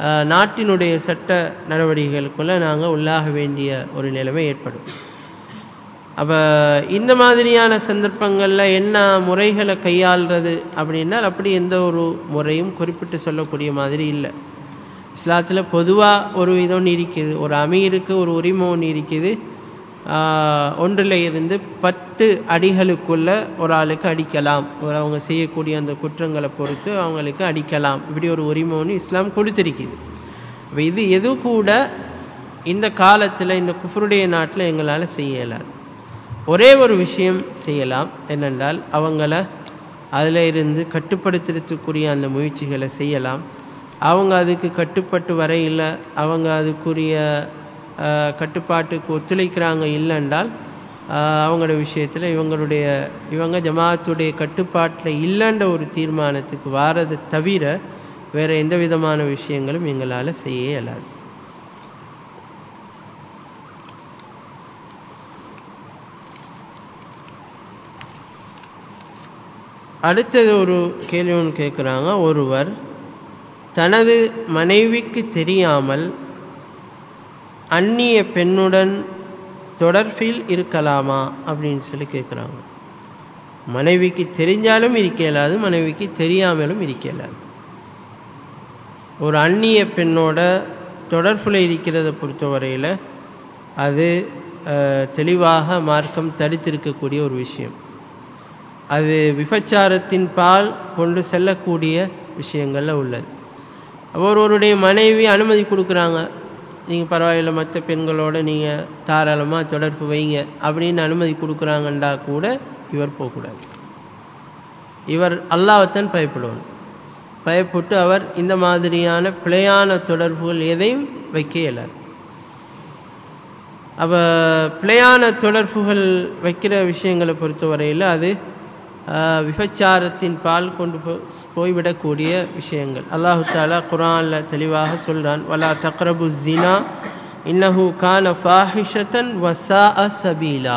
அஹ், நாட்டினுடைய சட்ட நடவடிக்கைகளுக்குள்ள நாங்கள் உள்ளாக வேண்டிய ஒரு நிலைமை ஏற்படும் அப்போ இந்த மாதிரியான சந்தர்ப்பங்களில் என்ன முறைகளை கையாள்றது அப்படின்னால் அப்படி எந்த ஒரு முறையும் குறிப்பிட்டு சொல்லக்கூடிய மாதிரி இல்லை இஸ்லாத்தில் பொதுவாக ஒரு விதம் இருக்குது ஒரு அமீருக்கு ஒரு உரிமை ஒன்று இருக்குது ஆஹ், ஒன்றில் இருந்து பத்து அடிகளுக்குள்ள ஒரு ஆளுக்கு அடிக்கலாம் ஒரு அவங்க செய்யக்கூடிய அந்த குற்றங்களை பொறுத்து அவங்களுக்கு அடிக்கலாம் இப்படி ஒரு உரிமை ஒன்று இஸ்லாம் கொடுத்திருக்குது அப்ப இது எது கூட இந்த காலத்தில் இந்த குஃபருடைய நாட்டில் எங்களால் செய்ய இயலாது ஒரே ஒரு விஷயம் செய்யலாம் என்னென்றால் அவங்கள அதில் இருந்து கட்டுப்படுத்துறதுக்குரிய அந்த முயற்சிகளை செய்யலாம் அவங்க அதுக்கு கட்டுப்பட்டு வரையில் அவங்க அதுக்குரிய அஹ், கட்டுப்பாட்டுக்கு ஒத்துழைக்கிறாங்க இல்லைன்றால் அஹ், அவங்களோட விஷயத்தில் இவங்களுடைய இவங்க ஜமாத்துடைய கட்டுப்பாட்டில் இல்லைன்ற ஒரு தீர்மானத்துக்கு வாரதை தவிர வேறு எந்த விதமான விஷயங்களும் எங்களால் செய்ய இயலாது அடுத்தது ஒரு கேள்வி ஒன்று கேட்குறாங்க ஒருவர் தனது மனைவிக்கு தெரியாமல் அந்நிய பெண்ணுடன் தொடர்பில் இருக்கலாமா அப்படின்னு சொல்லி கேட்குறாங்க மனைவிக்கு தெரிஞ்சாலும் இருக்க இயலாது மனைவிக்கு தெரியாமலும் இருக்க இயலாது ஒரு அந்நிய பெண்ணோட தொடர்பில் இருக்கிறத பொறுத்தவரையில் அது அஹ், தெளிவாக மார்க்கம் தடுத்திருக்கக்கூடிய ஒரு விஷயம் அது விபச்சாரத்தின் பால் கொண்டு செல்லக்கூடிய விஷயங்கள்ல உள்ளது ஒருவருடைய மனைவி அனுமதி கொடுக்குறாங்க நீங்கள் பரவாயில்ல மற்ற பெண்களோட நீங்கள் தாராளமாக தொடர்பு வைங்க அப்படின்னு அனுமதி கொடுக்குறாங்கண்டா கூட இவர் போகக்கூடாது இவர் அல்லாஹ்வைத்தான் பயப்படுவார் பயப்பட்டு அவர் இந்த மாதிரியான பிழையான தொடர்புகள் எதையும் வைக்க இயலாது அவ பிழையான தொடர்புகள் வைக்கிற விஷயங்களை பொறுத்தவரையில் அது ஆஹ், விபச்சாரத்தின் பால் கொண்டு போ- போய்விடக்கூடிய விஷயங்கள் அல்லாஹு தாலா குரான்ல தெளிவாக சொல்றான் வலா தக்ரபு ஜினா இன்னஹு கான ஃபாஹிஷத்தன் வசா சபீலா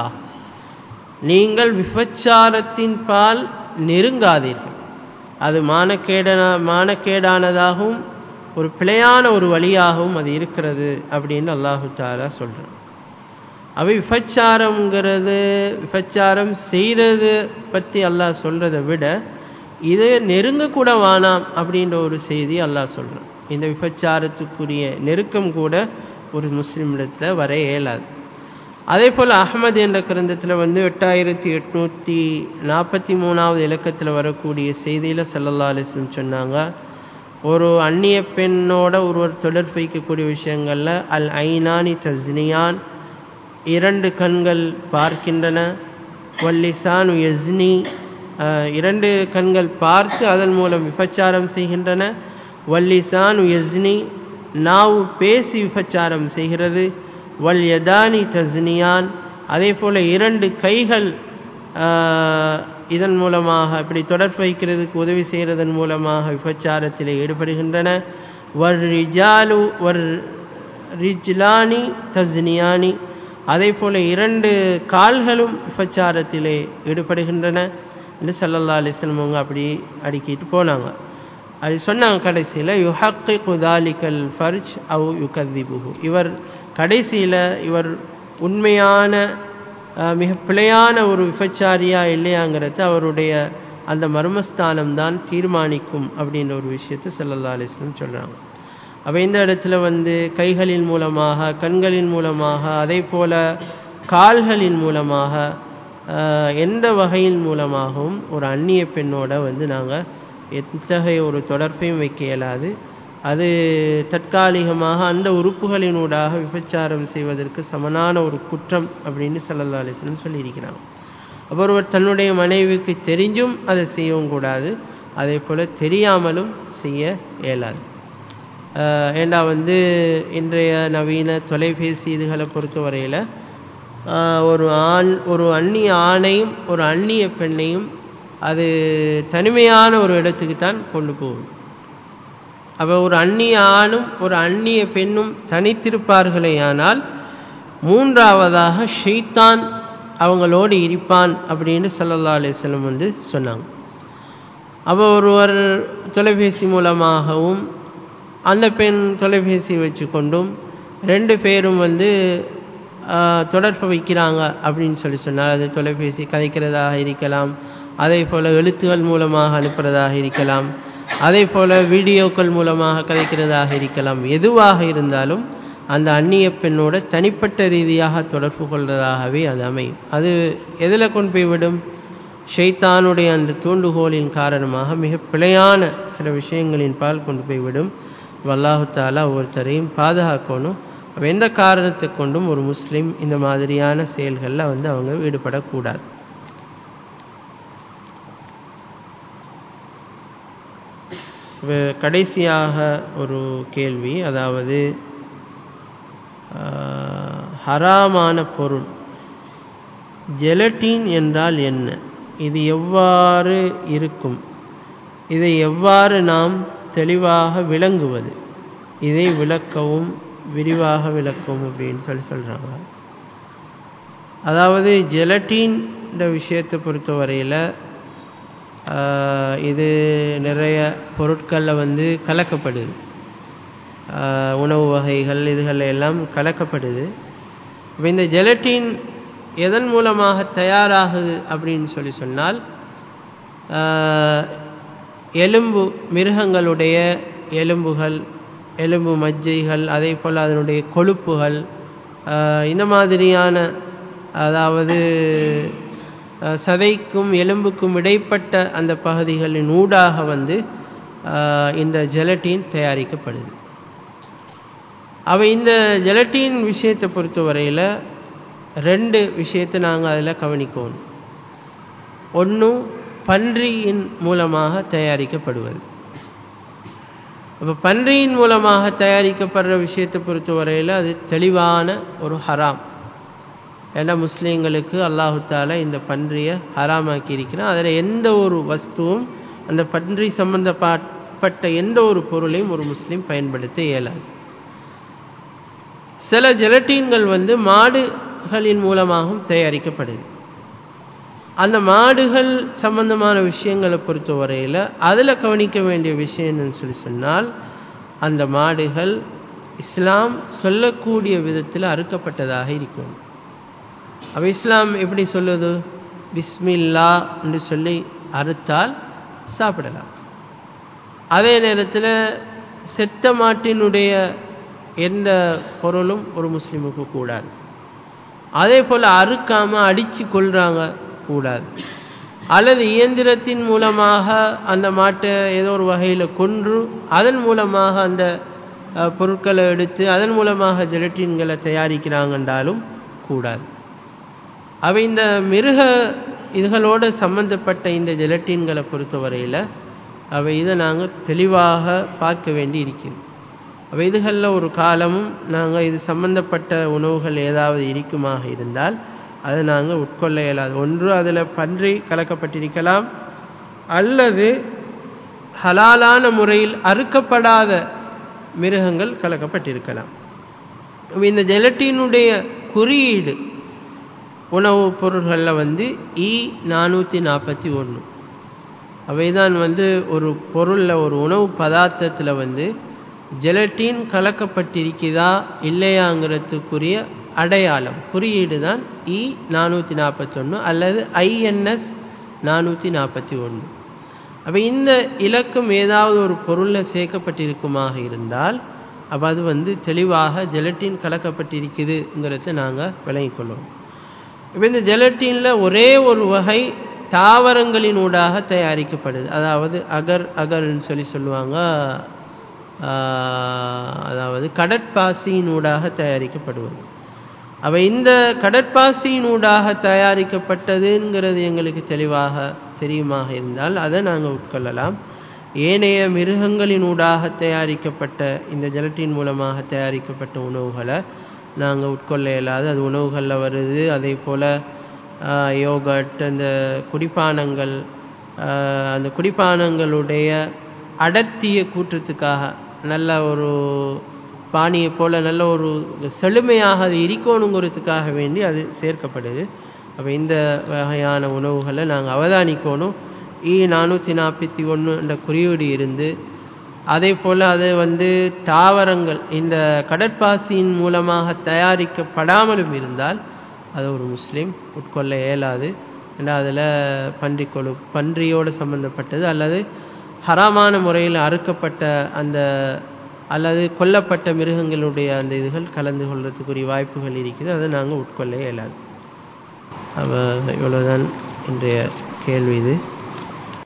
நீங்கள் விபச்சாரத்தின் பால் நெருங்காதீர்கள் அது மானக்கேடனா மானக்கேடானதாகவும் ஒரு பிழையான ஒரு வழியாகவும் அது இருக்கிறது அப்படின்னு அல்லாஹு தாலா சொல்றான் அவை விபச்சாரம்ங்கிறது விபச்சாரம் செய்கிறது பற்றி அல்லாஹ் சொல்றதை விட இது நெருங்கக்கூட வேணாம் அப்படின்ற ஒரு செய்தி அல்லாஹ் சொல்றான் இந்த விபச்சாரத்துக்குரிய நெருக்கம் கூட ஒரு முஸ்லிமிடத்துல வர இயலாது அதே போல் அஹ்மத் என்ற கிரந்தத்தில் வந்து எட்டாயிரத்தி எட்நூற்றி நாற்பத்தி மூணாவது இலக்கத்தில் வரக்கூடிய செய்தியில் சல்லல்லா அலிஸ்லம் சொன்னாங்க ஒரு அந்நிய பெண்ணோட ஒருவர் தொடர்பு வைக்கக்கூடிய விஷயங்கள்ல அல் ஐனானி தஸ்னியான் இரண்டு கண்கள் பார்க்கின்றன வல்லிசானு யஸ்னி அஹ், இரண்டு கண்கள் பார்த்து அதன் மூலம் விபச்சாரம் செய்கின்றன வல்லிசானு யஸ்னி நாவு பேசி விபச்சாரம் செய்கிறது வல் யதானி தஸ்னியான் அதே போல இரண்டு கைகள் ஆஹ், இதன் மூலமாக இப்படி தொடர்பு வைக்கிறதுக்கு உதவி செய்கிறதன் மூலமாக விபச்சாரத்தில் ஈடுபடுகின்றன வர் ரிஜாலு வர் ரிஜ்லானி தஸ்னியானி அதே போல இரண்டு கால்களும் விபச்சாரத்திலே ஈடுபடுகின்றன என்று சல்லல்லா அலிஸ்லம் அவங்க அப்படி அடுக்கிட்டு போனாங்க அது சொன்னாங்க கடைசியில் யுஹக்கி குதாலிக்கல் ஃபர்ஜ் அவு யுகதிபுகு இவர் கடைசியில் இவர் உண்மையான அஹ், மிக பிழையான ஒரு விபச்சாரியா இல்லையாங்கிறது அவருடைய அந்த மர்மஸ்தானம் தான் தீர்மானிக்கும் அப்படின்ற ஒரு விஷயத்தை சல்லல்லா அலிஸ்லம் சொல்கிறாங்க அப்போ இந்த இடத்துல வந்து கைகளின் மூலமாக கண்களின் மூலமாக அதே போல கால்களின் மூலமாக ஆஹ், எந்த வகையின் மூலமாகவும் ஒரு அந்நிய பெண்ணோட வந்து நாங்கள் எத்தகைய ஒரு தொடர்பையும் வைக்க இயலாது அது தற்காலிகமாக அந்த உறுப்புகளினூடாக விபச்சாரம் செய்வதற்கு சமனான ஒரு குற்றம் அப்படின்னு சல்லல்லா அலிஸ்லம் சொல்லியிருக்கிறாங்க அப்போ ஒருவர் தன்னுடைய மனைவிக்கு தெரிஞ்சும் அதை செய்யவும் கூடாது அதே போல் தெரியாமலும் செய்ய இயலாது ஆஹ் ஏண்டா வந்து இன்றைய நவீன தொலைபேசி இதுகளை பொறுத்தவரையில் ஒரு ஆண் ஒரு அந்நிய ஆணையும் ஒரு அந்நிய பெண்ணையும் அது தனிமையான ஒரு இடத்துக்கு தான் கொண்டு போகும் அப்போ ஒரு அந்நிய ஆணும் ஒரு அந்நிய பெண்ணும் தனித்திருப்பார்களேயானால் மூன்றாவதாக ஷெய்தான் அவங்களோடு இருப்பான் அப்படின்னு சல்லல்லா அலிஸ்லம் வந்து சொன்னாங்க அப்போ ஒருவர் தொலைபேசி மூலமாகவும் அந்த பெண் தொலைபேசி வச்சு கொண்டும் ரெண்டு பேரும் வந்து தொடர்பு வைக்கிறாங்க அப்படின்னு சொல்லி சொன்னால் அது தொலைபேசி கதைக்கிறதாக இருக்கலாம் அதே போல் எழுத்துகள் மூலமாக அனுப்புகிறதாக இருக்கலாம் அதே போல் வீடியோக்கள் மூலமாக கதைக்கிறதாக இருக்கலாம் எதுவாக இருந்தாலும் அந்த அந்நிய பெண்ணோட தனிப்பட்ட ரீதியாக தொடர்பு கொள்வதாகவே அது அமையும் அது எதில் கொண்டு போய் விடும் ஷைத்தானுடைய அந்த தூண்டுகோலின் காரணமாக மிக பிழையான சில விஷயங்களின் பால் கொண்டு போய் விடும் வல்லாஹு தாலா ஒவ்வொருத்தரையும் பாதுகாக்கணும் எந்த காரணத்தை கொண்டும் ஒரு முஸ்லீம் இந்த மாதிரியான செயல்களில் வந்து அவங்க ஈடுபடக்கூடாது கடைசியாக ஒரு கேள்வி அதாவது ஹராமான பொருள் ஜெலட்டின் என்றால் என்ன இது எவ்வாறு இருக்கும் இதை எவ்வாறு நாம் தெளிவாக விளங்குவது இதை விளக்கவும் விரிவாக விளக்கவும் அப்படின்னு சொல்லி சொல்கிறாங்க அதாவது ஜெலட்டின் இந்த விஷயத்தை பொறுத்தவரையில் இது நிறைய பொருட்களில் வந்து கலக்கப்படுது உணவு வகைகள் இதுகள் எல்லாம் கலக்கப்படுது இப்போ இந்த ஜெலட்டின் எதன் மூலமாக தயாராகுது அப்படின்னு சொல்லி சொன்னால் எலும்பு மிருகங்களுடைய எலும்புகள் எலும்பு மஜ்ஜைகள் அதே போல் அதனுடைய கொழுப்புகள் இந்த மாதிரியான அதாவது சதைக்கும் எலும்புக்கும் இடைப்பட்ட அந்த பகுதிகளின் ஊடாக வந்து இந்த ஜெலட்டின் தயாரிக்கப்படுது அவை இந்த ஜெலட்டின் விஷயத்தை பொறுத்தவரையில் ரெண்டு விஷயத்தை நாங்கள் அதில் கவனிக்கணும் ஒன்று பன்றியின் மூலமாக தயாரிக்கப்படுவது அப்போ பன்றியின் மூலமாக தயாரிக்கப்படுற விஷயத்தை பொறுத்தவரையில் அது தெளிவான ஒரு ஹராம் ஏன்னா முஸ்லீம்களுக்கு அல்லாஹு தாலா இந்த பன்றியை ஹராமாக்கி இருக்கிறான் அதில் எந்த ஒரு வஸ்துவும் அந்த பன்றி சம்பந்தப்பட்ட எந்த ஒரு பொருளையும் ஒரு முஸ்லீம் பயன்படுத்த இயலாது சில ஜெலட்டீன்கள் வந்து மாடுகளின் மூலமாகவும் தயாரிக்கப்படுது அந்த மாடுகள் சம்பந்தமான விஷயங்களை பொறுத்தவரையில் அதில் கவனிக்க வேண்டிய விஷயம் என்னன்னு சொல்லி சொன்னால் அந்த மாடுகள் இஸ்லாம் சொல்லக்கூடிய விதத்தில் அறுக்கப்பட்டதாக இருக்கும் அப்போ இஸ்லாம் எப்படி சொல்லுது பிஸ்மில்லா என்று சொல்லி அறுத்தால் சாப்பிடலாம் அதே நேரத்தில் செத்த மாட்டினுடைய எந்த பொருளும் ஒரு முஸ்லீமுக்கு கூடாது அதே போல் அறுக்காமல் அடித்து கொள்கிறாங்க கூடாது அல்லது இயந்திரத்தின் மூலமாக அந்த மாட்டை ஏதோ ஒரு வகையில் கொன்று அதன் மூலமாக அந்த பொருட்களை எடுத்து அதன் மூலமாக ஜெலட்டின்களை தயாரிக்கிறாங்கன்றாலும் கூடாது அவை இந்த மிருக இதுகளோடு சம்பந்தப்பட்ட இந்த ஜெலட்டின்களை பொறுத்தவரையில் அவை இதை நாங்கள் தெளிவாக பார்க்க வேண்டி இருக்கிறது அவை இதுகளில் ஒரு காலமும் நாங்கள் இது சம்பந்தப்பட்ட உணவுகள் ஏதாவது இருக்குமாக இருந்தால் அதை நாங்கள் உட்கொள்ள இயலாது ஒன்று அதில் பன்றி கலக்கப்பட்டிருக்கலாம் அல்லது ஹலாலான முறையில் அறுக்கப்படாத மிருகங்கள் கலக்கப்பட்டிருக்கலாம் இந்த ஜெலட்டினுடைய குறியீடு உணவுப் பொருள்களில் வந்து இ நானூற்றி நாற்பத்தி ஒன்று அவைதான் வந்து ஒரு பொருளில் ஒரு உணவு பதார்த்தத்தில் வந்து ஜெலட்டின் கலக்கப்பட்டிருக்குதா இல்லையாங்கிறதுக்குரிய அடையாளம் குறியீடு தான் இ நானூற்றி நாற்பத்தொன்று அல்லது ஐஎன்எஸ் நானூற்றி நாற்பத்தி ஒன்று அப்போ இந்த இலக்கம் ஏதாவது ஒரு பொருளில் சேர்க்கப்பட்டிருக்குமாக இருந்தால் அப்போ அது வந்து தெளிவாக ஜெலட்டின் கலக்கப்பட்டிருக்குதுங்கிறத நாங்கள் விளங்கிக்கொள்வோம் இப்போ இந்த ஜெலட்டினில் ஒரே ஒரு வகை தாவரங்களின் ஊடாக தயாரிக்கப்படுது அதாவது அகர் அகர்ன்னு சொல்லி சொல்லுவாங்க அதாவது கடற்பாசியின் ஊடாக தயாரிக்கப்படுவது அவ இந்த கடற்பாசியின் ஊடாக தயாரிக்கப்பட்டதுங்கிறது எங்களுக்கு தெளிவாக தெரியுமாக இருந்தால் அதை நாங்கள் உட்கொள்ளலாம் ஏனைய மிருகங்களின் ஊடாக தயாரிக்கப்பட்ட இந்த ஜெலட்டின் மூலமாக தயாரிக்கப்பட்ட உணவுகளை நாங்கள் உட்கொள்ள இயலாது அது உணவுகளில் வருது அதே போல் யோகட் அந்த குடிப்பானங்கள் அந்த குடிப்பானங்களுடைய அடர்த்திய கூற்றத்துக்காக நல்ல ஒரு பானியை போல் நல்ல ஒரு செழுமையாக அது இருக்கணுங்கிறதுக்காக வேண்டி அது சேர்க்கப்படுது அப்போ இந்த வகையான உணவுகளை நாங்கள் அவதானிக்கணும் இ நானூற்றி நாற்பத்தி ஒன்று என்ற குறியீடு இருந்து அதே போல் அது வந்து தாவரங்கள் இந்த கடற்பாசியின் மூலமாக தயாரிக்கப்படாமலும் இருந்தால் அது ஒரு முஸ்லீம் உட்கொள்ள இயலாது ஏன்னா அதில் பன்றி கொழு பன்றியோடு சம்பந்தப்பட்டது அல்லது ஹராமான முறையில் அறுக்கப்பட்ட அந்த அல்லது கொல்லப்பட்ட மிருகங்களுடைய அந்த இதுகள் கலந்து கொள்றதுக்குரிய வாய்ப்புகள் இருக்குது அதை நாங்கள் உட்கொள்ள இயலாது அவ இவ்வளோதான் இன்றைய கேள்வி இது